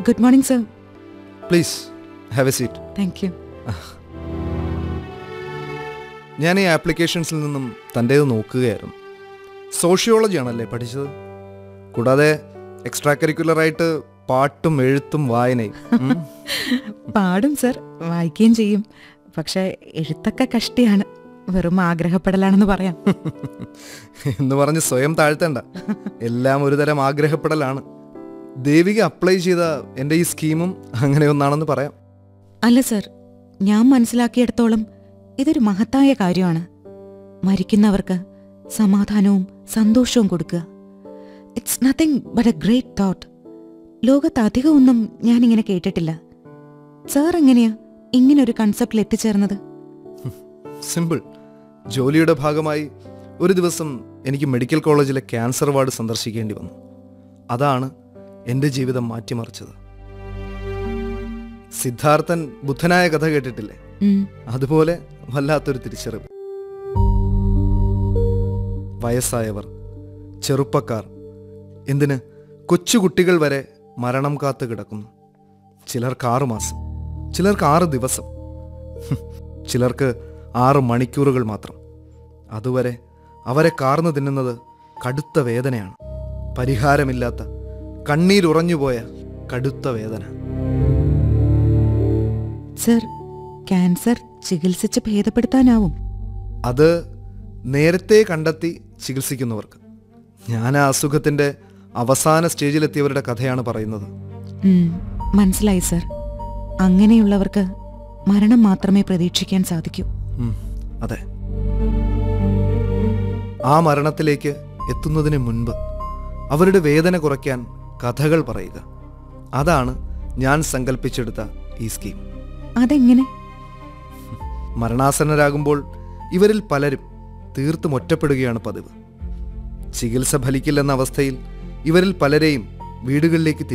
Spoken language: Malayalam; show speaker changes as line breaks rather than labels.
Good morning sir
please have a seat
thank you
ഞാൻ ഈ ആപ്ലിക്കേഷൻസിൽ നിന്നും തൻ്റേത് നോക്കുകയായിരുന്നു സോഷ്യോളജി ആണല്ലേ പഠിച്ചത് കൂടാതെ എക്സ്ട്രാ കരിക്കുലറായിട്ട് പാട്ടും എഴുത്തും വായനയും ഉം.
പാടും സർ വായിക്കുകയും ചെയ്യും പക്ഷെ എഴുത്തൊക്കെ കഷ്ടിയാണ് വെറും ആഗ്രഹപ്പെടലാണെന്ന് പറയാം
എന്ന് പറഞ്ഞ് സ്വയം താഴ്ത്തണ്ട എല്ലാം ഒരു തരം ആഗ്രഹപ്പെടലാണ് ദേവിക അപ്ലൈ ചെയ്ത എൻ്റെ ഈ സ്കീമും അങ്ങനെ ഒന്നാണെന്ന് പറയാം
അല്ല സർ ഞാൻ മനസ്സിലാക്കിയിടത്തോളം ഇതൊരു മഹത്തായ കാര്യമാണ് മരിക്കുന്നവർക്ക് സമാധാനവും സന്തോഷവും കൊടുക്കുക it's nothing but a great thought ലോകത്ത് അധികമൊന്നും ഞാനിങ്ങനെ കേട്ടിട്ടില്ല സാർ എങ്ങനെയാ ഇങ്ങനൊരു കൺസെപ്റ്റിൽ എത്തിച്ചേർന്നത്
സിമ്പിൾ ജോലിയുടെ ഭാഗമായി ഒരു ദിവസം എനിക്ക് മെഡിക്കൽ കോളേജിലെ ക്യാൻസർ വാർഡ് സന്ദർശിക്കേണ്ടി വന്നു അതാണ് എൻ്റെ ജീവിതം മാറ്റിമറിച്ചത് സിദ്ധാർത്ഥൻ ബുദ്ധനായ കഥ കേട്ടിട്ടില്ലേ
ഉം,
അതുപോലെ വല്ലാത്തൊരു തിരിച്ചറിവ് വയസ്സായവർ ചെറുപ്പക്കാർ എന്തിന് കൊച്ചുകുട്ടികൾ വരെ മരണം കാത്ത് കിടക്കുന്നു ചിലർക്ക് ആറു മാസം ചിലർക്ക് ആറ് ദിവസം ഹും, ചിലർക്ക് ആറ് മണിക്കൂറുകൾ മാത്രം അതുവരെ അവരെ കാർന്നു തിന്നുന്നത് കടുത്ത വേദനയാണ് പരിഹാരമില്ലാത്ത കണ്ണീരുറഞ്ഞുപോയ കടുത്ത വേദന
സർ ക്യാൻസർ ചികിത്സിച്ച് ഭേദപ്പെടുത്താനാവും
അത് നേരത്തെ കണ്ടെത്തി ചികിത്സിക്കുന്നവർക്ക് ഞാൻ ആ അസുഖത്തിൻ്റെ അവസാന സ്റ്റേജിലെത്തിയവരുടെ കഥയാണ് പറയുന്നത്
ഉം, മനസ്സിലായി സർ അങ്ങനെയുള്ളവർക്ക് മരണം മാത്രമേ പ്രതീക്ഷിക്കാൻ സാധിക്കൂ
ഉം, അതെ ആ മരണത്തിലേക്ക് എത്തുന്നതിന് മുൻപ് അവരുടെ വേദന കുറയ്ക്കാൻ കഥകൾ പറയുക അതാണ് ഞാൻ സങ്കല്പിച്ചെടുത്ത ഈ സ്കീം
അതെങ്ങനെ
മരണാസന്നരാകുമ്പോൾ ഇവരിൽ പലരും തീർത്തും ഒറ്റപ്പെടുകയാണ് പതിവ് ചികിത്സ ഫലിക്കില്ലെന്ന അവസ്ഥയിൽ ഇവരിൽ പലരെയും വീടുകളിലേക്ക്